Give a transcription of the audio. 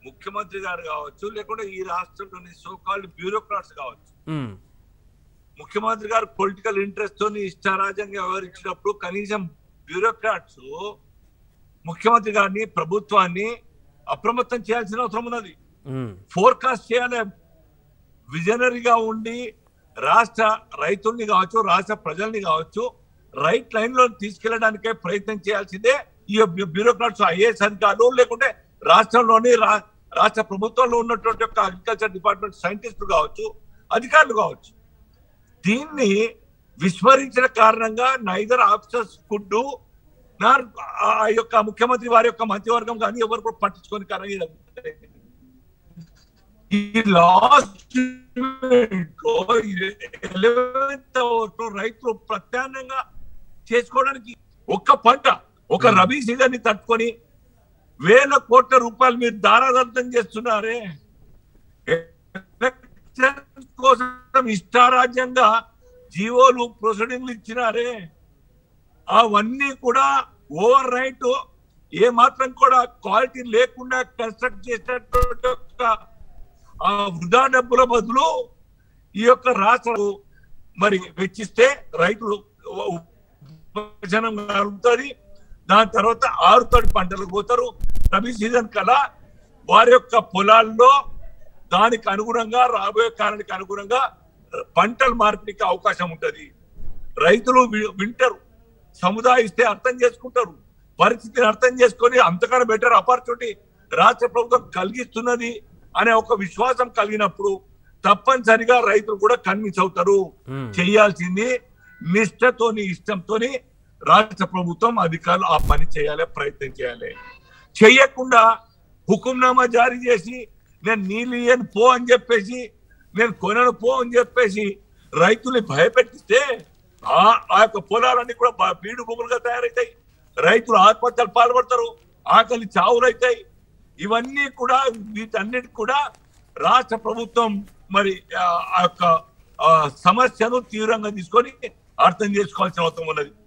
ముఖ్యమంత్రి గారు కావచ్చు లేకుంటే ఈ రాష్ట్రంలోని సోకాల్డ్ బ్యూరోక్రాట్స్ కావచ్చు ఉమ్, ముఖ్యమంత్రి గారు పొలిటికల్ ఇంట్రెస్ట్ తోని ఇష్టారాజ్యంగా వ్యవహరించినప్పుడు కనీసం బ్యూరోక్రాట్స్ ముఖ్యమంత్రి గారిని ప్రభుత్వాన్ని అప్రమత్తం చేయాల్సిన అవసరం ఉన్నది ఉమ్, ఫోర్కాస్ట్ చేయాలి విజనరీగా ఉండి రాష్ట్ర రైతుల్ని కావచ్చు రాష్ట్ర ప్రజల్ని కావచ్చు రైట్ లైన్ లో తీసుకెళ్లడానికే ప్రయత్నం చేయాల్సిందే ఈ బ్యూ- బ్యూరోక్రాట్స్ ఐఏఎస్ అధికారులు లేకుంటే రాష్ట్రంలోని రా- రాష్ట్ర ప్రభుత్వంలో ఉన్నటువంటి యొక్క అగ్రికల్చర్ డిపార్ట్మెంట్ సైంటిస్టులు కావచ్చు అధికారులు కావచ్చు దీన్ని విస్మరించిన కారణంగా నైదర్ ఆఫీసర్స్ ఫుడ్ ఆ యొక్క ముఖ్యమంత్రి వారి యొక్క మంత్రివర్గం కానీ ఎవరు కూడా పట్టించుకొని కారణం ఈ లాస్ట్ ఎలెవెన్త్ రైతులు ప్రత్యామ్నాయంగా చేసుకోవడానికి ఒక్క పంట ఒక Hmm. రబీ సీజన్ ని తట్టుకొని వేల కోట్ల రూపాయలు మీరు దారాదత్తం చేస్తున్నారే ఎలక్షన్స్ కోసం ఇష్టారాజ్యంగా జీవోలు ప్రొసీడింగ్లు ఇచ్చినారే అవన్నీ కూడా ఓవర్ రైట్ ఏ మాత్రం కూడా క్వాలిటీ లేకుండా కన్స్ట్రక్ట్ చేసినటువంటి ఒక ఆ వృధా డబ్బుల బదులు ఈ యొక్క రాష్ట్రం మరి వెచ్చిస్తే రైతులు ఉపశమనం కలుగుతుంది దాని తర్వాత ఆరుతడి పంటలకు పోతారు రబీ సీజన్ కల్లా వారి యొక్క పొలాల్లో దానికి అనుగుణంగా రాబోయే కాలానికి అనుగుణంగా పంటల మార్పిడికి అవకాశం ఉంటది రైతులు వి- వింటారు సముదాయిస్తే అర్థం చేసుకుంటారు పరిస్థితిని అర్థం చేసుకొని అంతకన్నా బెటర్ ఆపర్చునిటీ రాష్ట్ర ప్రభుత్వం కలిగిస్తున్నది అనే ఒక విశ్వాసం కలిగినప్పుడు తప్పనిసరిగా రైతులు కూడా కన్విన్స్ అవుతారు ఉమ్. చేయాల్సింది నిష్ఠతోని ఇష్టంతోని రాష్ట్ర ప్రభుత్వం అధికారులు ఆ పని చేయాలి ప్రయత్నం చేయాలి చెయ్యకుండా హుకుంనామా జారీ చేసి నేను నీళ్ళు ఇయ్యను పో అని చెప్పేసి నేను కొనను పో అని చెప్పేసి రైతుల్ని భయపెట్టిస్తే ఆ ఆ యొక్క పొలాలన్నీ కూడా బా- బీడు భూములుగా తయారవుతాయి రైతులు ఆత్మహత్యలు పాల్పడతారు ఆకలి చావులైతాయి ఇవన్నీ కూడా వీటన్నిటి కూడా రాష్ట్ర ప్రభుత్వం మరి ఆ ఆ యొక్క ఆ సమస్యను తీవ్రంగా తీసుకొని అర్థం చేసుకోవాల్సిన అవసరం ఉన్నది